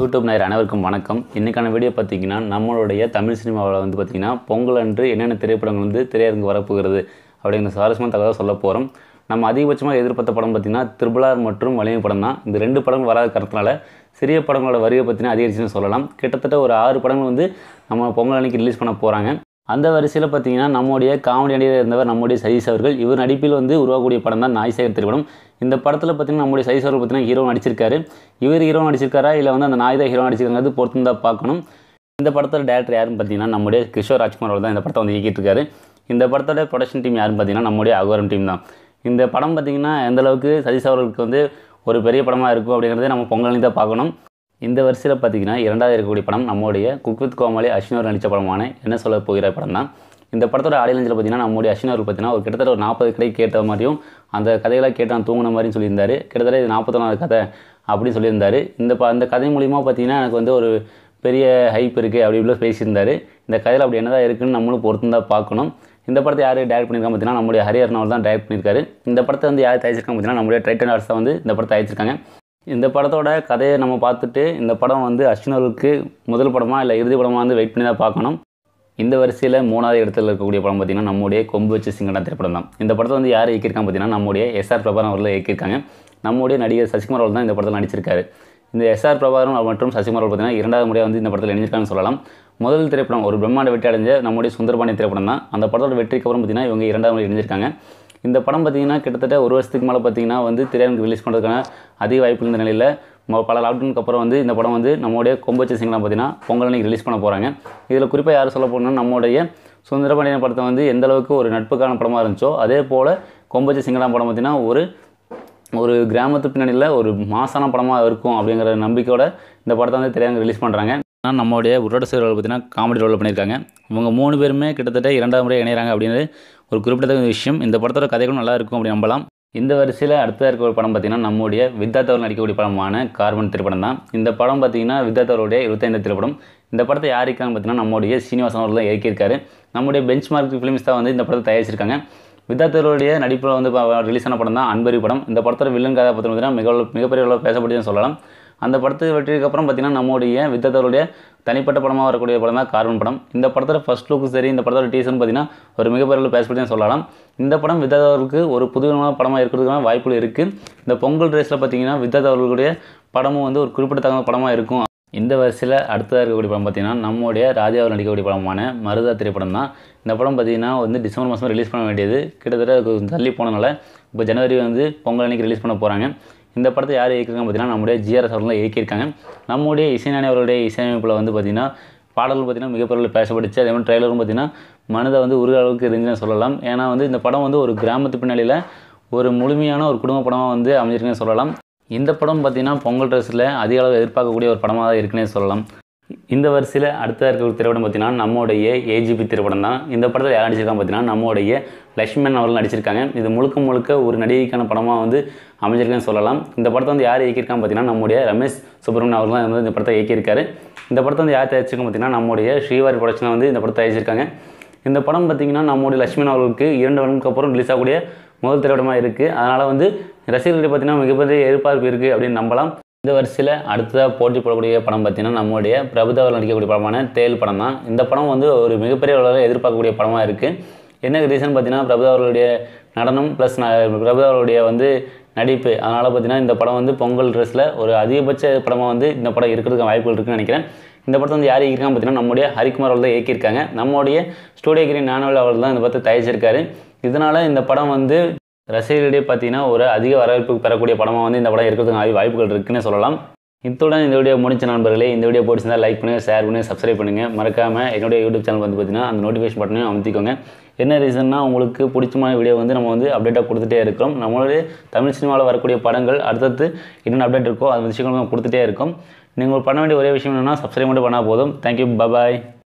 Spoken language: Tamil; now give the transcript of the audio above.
யூடியூப் நேயர் அனைவருக்கும் வணக்கம் இன்றைக்கான வீடியோ பார்த்தீங்கன்னா நம்மளுடைய தமிழ் சினிமாவில் வந்து பார்த்திங்கன்னா பொங்கல் அன்று என்னென்ன திரைப்படங்கள் வந்து திரையரங்கு வரப்போகிறது அப்படிங்கிற சுவாரஸ்யமான தகவல் சொல்ல போகிறோம் நம்ம அதிகபட்சமாக எதிர்பார்த்த படம் பார்த்திங்கன்னா திருபுலார் மற்றும் வலிமை படம் தான் இந்த ரெண்டு படங்கள் வராத காரணத்தினால சிறிய படங்களோட வரியை பற்றினா அதிகரிச்சுன்னு சொல்லலாம் கிட்டத்தட்ட ஒரு ஆறு படங்கள் வந்து நம்ம பொங்கல் அன்னைக்கு ரிலீஸ் பண்ண போகிறாங்க அந்த வரிசையில் பார்த்தீங்கன்னா நம்முடைய காமெடி நடிகர் இருந்தவர் நம்முடைய சதீஷ் அவர்கள் இவர் நடிப்பில் வந்து உருவாகக்கூடிய படம் தான் நாய்சேகர் திரைப்படம் இந்த படத்தில் பார்த்தீங்கன்னா நம்முடைய சதீஷ் அவர்கள் பார்த்தீங்கன்னா ஹீரோ நடிச்சிருக்காரு இவர் ஹீரோ நடிச்சிருக்காரா இல்லை வந்து அந்த நாய் தான் ஹீரோ நடிச்சிருக்காங்கிறது பொறுத்து தான் பார்க்கணும் இந்த படத்தோட டேரக்டர் யாருன்னு பார்த்தீங்கன்னா நம்முடைய கிஷோர் ராஜ்குமார் அவர் தான் இந்த படத்தை வந்து இயக்கிட்டு இருக்காரு இந்த படத்தோட ப்ரொடக்ஷன் டீம் யாருன்னு பார்த்தீங்கன்னா நம்முடைய அகோரம் டீம் தான் இந்த படம் பார்த்தீங்கன்னா எந்த அளவுக்கு சதீஷ் அவர்களுக்கு வந்து ஒரு பெரிய படமாக இருக்கும் அப்படிங்கிறத நம்ம பொங்கல் தான் பார்க்கணும் இந்த வரிசையில் பார்த்தீங்கன்னா இரண்டாவது இருக்கக்கூடிய படம் நம்முடைய குக்வித் கோமாளி அஸ்வினவர் நடித்த படமான என்ன சொல்ல போகிற படம் தான் இந்த படத்தோட ஆடியன்ஸில் பார்த்தீங்கன்னா நம்முடைய அஸ்வினவர் பார்த்தீங்கன்னா ஒரு கிட்டத்தட்ட ஒரு நாற்பது கதை கேட்ட மாதிரியும் அந்த கதைகளை கேட்டான் தூங்கின மாதிரியும் சொல்லியிருந்தாரு கிட்டத்தட்ட இது நாற்பத்தொன்னாவது கதை அப்படின்னு சொல்லியிருந்தாரு இந்த ப அந்த கதை மூலிமா பார்த்தீங்கன்னா எனக்கு வந்து ஒரு பெரிய ஹைப் இருக்குது அப்படி இப்படி பேசியிருந்தாரு இந்த கதையில் அப்படி என்னதான் இருக்குன்னு நம்மளும் பொறுத்து தான் பார்க்கணும் இந்த படத்தை யார் டேரக்ட் பண்ணியிருக்காங்க பார்த்தீங்கன்னா நம்முடைய ஹரிஹரன் அவர் தான் டேரக்ட் பண்ணியிருக்காரு இந்த படத்தை வந்து யார் தயாரிச்சிருக்காங்க பார்த்தீங்கன்னா நம்முடைய டைட்டன் ஆர்ட்ஸ் தான் வந்து இந்த படத்தை தயாரிச்சிருக்காங்க இந்த படத்தோட கதையை நம்ம பார்த்துட்டு இந்த படம் வந்து அஸ்வினருக்கு முதல் படமா இல்லை இறுதி படமா வந்து வெயிட் பண்ணி தான் பார்க்கணும் இந்த வரிசையில் மூணாவது இடத்துல இருக்கக்கூடிய படம் பார்த்திங்கன்னா நம்முடைய கொம்பு வச்சு சிங்கடா திரைப்படம் தான் இந்த படத்தை வந்து யார் இயக்கியிருக்காங்க பார்த்தீங்கன்னா நம்முடைய எஸ்ஆர் பிரபாகரன் அவர்கள் இயக்கியிருக்காங்க நம்முடைய நடிகர் சசிகுமார் அவர்கள் தான் இந்த படத்தில் நடிச்சிருக்காரு இந்த எஸ்ஆர் பிரபாகரன் மற்றும் சசிகுமார் அவர்கள் பார்த்தீங்கன்னா இரண்டாவது முறையாக வந்து இந்த படத்தில் இணைஞ்சிருக்காங்கன்னு சொல்லலாம் முதல் திரைப்படம் ஒரு பிரம்மாண்ட வெற்றி அடைஞ்ச நம்முடைய சுந்தரபாண்டிய திரைப்படம் தான் அந்த படத்தோட வெற்றிக்கு அப்புறம் பார்த்தீங்கன்னா இவங்க இரண்டாவது முறை இணைஞ்சிருக்காங்க இந்த படம் பார்த்தீங்கன்னா கிட்டத்தட்ட ஒரு வருஷத்துக்கு மேலே பார்த்தீங்கன்னா வந்து திரையரங்கு ரிலீஸ் பண்ணுறதுக்கான அதிக வாய்ப்பு இருந்த நிலையில் ம- பல லாக்டவுனுக்கு அப்புறம் வந்து இந்த படம் வந்து நம்மளுடைய கொம்பச்சு சிங்கலாம் பார்த்தீங்கன்னா பொங்கல் அன்னைக்கு ரிலீஸ் பண்ண போகிறாங்க இதில் குறிப்பாக யார் சொல்ல போகணும்னா நம்மளுடைய சுந்தரபாண்டியன் படத்தை வந்து எந்த அளவுக்கு ஒரு நட்புக்கான படமாக இருந்துச்சோ அதே போல் கொம்பச்சு சிங்கலாம் படம் பார்த்தீங்கன்னா ஒரு ஒரு கிராமத்து பின்னணியில் ஒரு மாசான படமாக இருக்கும் அப்படிங்கிற நம்பிக்கையோட இந்த படத்தை வந்து திரையரங்கு ரிலீஸ் பண்ணுறாங்க ஆனால் நம்மளுடைய உரோட சேவர்கள் பார்த்தீங்கன்னா காமெடி ரோல் பண்ணியிருக்காங்க இவங்க மூணு பேருமே கிட்டத்தட்ட இரண்டாவது முறை இணைகிறாங்க அப்படின்னு ஒரு குறிப்பிடத்தக்க விஷயம் இந்த படத்தோட கதைகளும் நல்லா இருக்கும் அப்படி நம்பலாம் இந்த வரிசையில் அடுத்ததாக இருக்க ஒரு படம் பார்த்தீங்கன்னா நம்முடைய வித்தாத்தவர் நடிக்கக்கூடிய படமான கார்பன் திரைப்படம் தான் இந்த படம் பார்த்தீங்கன்னா வித்தாத்தவருடைய இருபத்தைந்து திரைப்படம் இந்த படத்தை யார் இருக்காங்க பார்த்தீங்கன்னா நம்முடைய சீனிவாசன் அவர்கள் தான் இயக்கியிருக்காரு நம்முடைய பெஞ்ச் மார்க் ஃபிலிம்ஸ் தான் வந்து இந்த படத்தை தயாரிச்சிருக்காங்க வித்தாத்தருடைய நடிப்பில் வந்து ரிலீஸ் ஆன படம் தான் அன்பரி படம் இந்த படத்தோட வில்லன் கதாபாத்திரம் பார்த்தீங்கன்னா மிக மிகப்பெரிய அளவில் பேசப்படுதுன்னு சொல்லலாம் அந்த படத்து வெற்றிக்கு அப்புறம் பார்த்தீங்கன்னா நம்முடைய வித்தத்தருடைய தனிப்பட்ட படமாக வரக்கூடிய படம் தான் கார்பன் படம் இந்த படத்தோட ஃபர்ஸ்ட் லுக்கு சரி இந்த படத்தோட டீசர்னு பார்த்தீங்கன்னா ஒரு மிகப்பெரிய அளவில் பேசப்படுதுன்னு சொல்லலாம் இந்த படம் வித்தத்தவருக்கு ஒரு புதுவிதமான படமாக இருக்கிறதுக்கான வாய்ப்புகள் இருக்குது இந்த பொங்கல் ரேஸில் பார்த்தீங்கன்னா வித்தத்தவர்களுடைய படமும் வந்து ஒரு குறிப்பிடத்தக்க படமாக இருக்கும் இந்த வரிசையில் அடுத்ததாக இருக்கக்கூடிய படம் பார்த்தீங்கன்னா நம்முடைய ராஜாவில் நடிக்கக்கூடிய படமான மருதா திரைப்படம் தான் இந்த படம் பார்த்தீங்கன்னா வந்து டிசம்பர் மாதம் ரிலீஸ் பண்ண வேண்டியது கிட்டத்தட்ட கொஞ்சம் தள்ளி போனனால இப்போ ஜனவரி வந்து பொங்கல் அன்னைக்கு ரிலீஸ் பண்ண போகிறாங்க இந்த படத்தை யார் இயக்கிருக்காங்க பார்த்தீங்கன்னா நம்முடைய ஜிஆர்எஸ் அவர்கள் தான் இயக்கியிருக்காங்க நம்முடைய இசைஞானி அவருடைய இசையமைப்பில் வந்து பார்த்திங்கன்னா பாடல்கள் பார்த்திங்கன்னா மிகப்பெரிய பேசப்பட்டுச்சு அதே மாதிரி ட்ரெய்லரும் பார்த்திங்கன்னா மனதை வந்து உருக அளவுக்கு இருந்துச்சுன்னு சொல்லலாம் ஏன்னா வந்து இந்த படம் வந்து ஒரு கிராமத்து பின்னணியில் ஒரு முழுமையான ஒரு குடும்ப படமாக வந்து அமைஞ்சிருக்குன்னு சொல்லலாம் இந்த படம் பார்த்திங்கன்னா பொங்கல் ட்ரெஸ்ஸில் அதிக அளவு எதிர்பார்க்கக்கூடிய ஒரு படமாக தான் இருக்குன்னே சொல்லலாம் இந்த வரிசையில் அடுத்த இருக்க திரைப்படம் பார்த்தீங்கன்னா நம்முடைய ஏஜிபி திரைப்படம் தான் இந்த படத்தில் யார் நடிச்சிருக்காங்க பார்த்தீங்கன்னா நம்முடைய லக்ஷ்மண் அவர்கள் நடிச்சிருக்காங்க இது முழுக்க முழுக்க ஒரு நடிகைக்கான படமாக வந்து அமைஞ்சிருக்குன்னு சொல்லலாம் இந்த படத்தை வந்து யார் இயக்கியிருக்காங்க பார்த்தீங்கன்னா நம்முடைய ரமேஷ் சுப்ரமணியன் அவர்கள் தான் வந்து இந்த படத்தை இயக்கியிருக்காரு இந்த படத்தை வந்து யார் தயாரிச்சிருக்காங்க பார்த்தீங்கன்னா நம்முடைய ஸ்ரீவாரி ப்ரொடக்ஷன் வந்து இந்த படத்தை தயாரிச்சிருக்காங்க இந்த படம் பார்த்திங்கன்னா நம்முடைய லட்சுமணன் அவர்களுக்கு இரண்டு வருடங்களுக்கு அப்புறம் ரிலீஸ் ஆகக்கூடிய முதல் திரைப்படமாக இருக்குது அதனால் வந்து ரசிகர்களுடைய பார்த்திங்கன்னா மிகப்பெரிய எதிர்பார்ப்பு இருக்குது அப்படின்னு நம்பலாம் இந்த வரிசையில் அடுத்ததாக போட்டி போடக்கூடிய படம் பார்த்திங்கன்னா நம்முடைய பிரபுதவர் நடிக்கக்கூடிய படமான தேல் படம் தான் இந்த படம் வந்து ஒரு மிகப்பெரிய அளவில் எதிர்பார்க்கக்கூடிய படமாக இருக்குது என்ன ரீசன் பார்த்தீங்கன்னா பிரபு அவர்களுடைய நடனம் ப்ளஸ் பிரபு அவர்களுடைய வந்து நடிப்பு அதனால் பார்த்தீங்கன்னா இந்த படம் வந்து பொங்கல் ட்ரெஸ்ஸில் ஒரு அதிகபட்ச படமாக வந்து இந்த படம் இருக்கிறதுக்கு வாய்ப்புகள் இருக்குன்னு நினைக்கிறேன் இந்த படத்தை வந்து யார் இயக்கிருக்காங்க பார்த்தீங்கன்னா நம்முடைய ஹரிக்குமார் அவர்கள் தான் இயக்கியிருக்காங்க நம்முடைய ஸ்டூடியோ கிரீன் நானவல் அவர்கள் தான் இந்த படத்தை தயாரிச்சிருக்காரு இதனால் இந்த படம் வந்து ரசிகர்களிடையே பார்த்தீங்கன்னா ஒரு அதிக வரவேற்பு பெறக்கூடிய படமாக வந்து இந்த படம் இருக்கிறதுக்கு வாய்ப்புகள் இருக்குன்னு சொல்லலாம் இத்துடன் இந்த வீடியோ முடிச்ச நண்பர்களே இந்த வீடியோ பிடிச்சிருந்தா லைக் பண்ணுங்கள் ஷேர் பண்ணுங்கள் சப்ஸ்கிரைப் பண்ணுங்கள் மறக்காமல் என்னுடைய யூடியூப் சேனல் வந்து பார்த்தீங்கன்னா அந்த நோட்டிஃபிகேஷன் பட்டனையும் அமுத்திக்கோங்க என்ன ரீசன்னா உங்களுக்கு பிடிச்சமான வீடியோ வந்து நம்ம வந்து அப்டேட்டாக கொடுத்துட்டே இருக்கிறோம் நம்மளுடைய தமிழ் சினிமாவில் வரக்கூடிய படங்கள் அடுத்தடுத்து என்னென்ன அப்டேட் இருக்கோ அது விஷயங்கள் நம்ம கொடுத்துட்டே இருக்கோம் நீங்கள் பண்ண வேண்டிய ஒரே விஷயம் என்னென்னா சப்ஸ்கிரைப் மட்டும் பண்ணால் போதும் தேங்க்யூ பபாய்